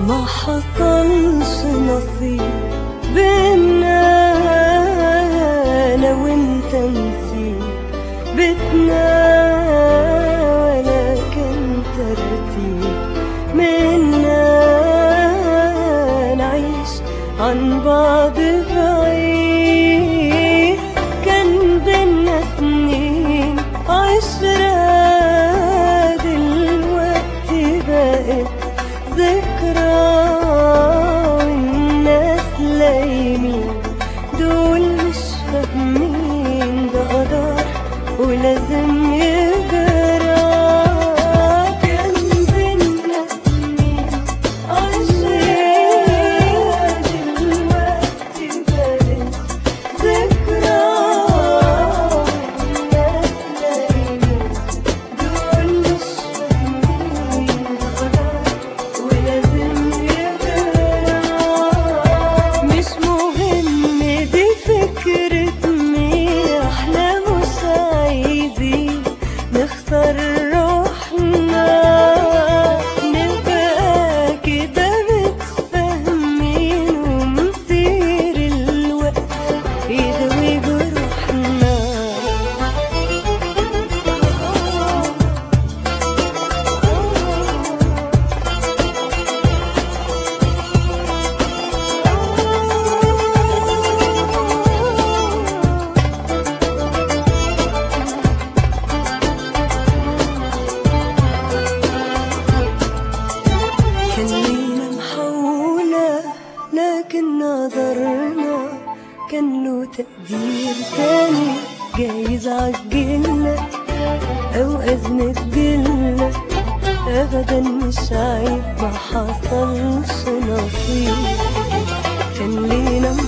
ما حصلش نصيب بينا انا وانت نسيب بيتنا ولا كان ترتيب منا نعيش عن بعض بعيد كان بينا سنين عشرة دلوقتي بقت ذكرى والناس لايمين دول مش فاهمين ده قدر ولازم يجرى كان بينا سنين عشرة دلوقتي بقت ذكرى والناس لايمين دول مش فاهمين غلط ولازم يجرى مش مهم دي فكرة مين احنا مش عايزين نخسر روحنا نبقى كده متفاهمين ومسير الوقت يدوي جروحنا كان لينا محولة لكن نظرنا كان له تقدير تاني جايز عجلنا أو أزمة جيلنا أبدا مش عيب ما حصلش نصيب كان لينا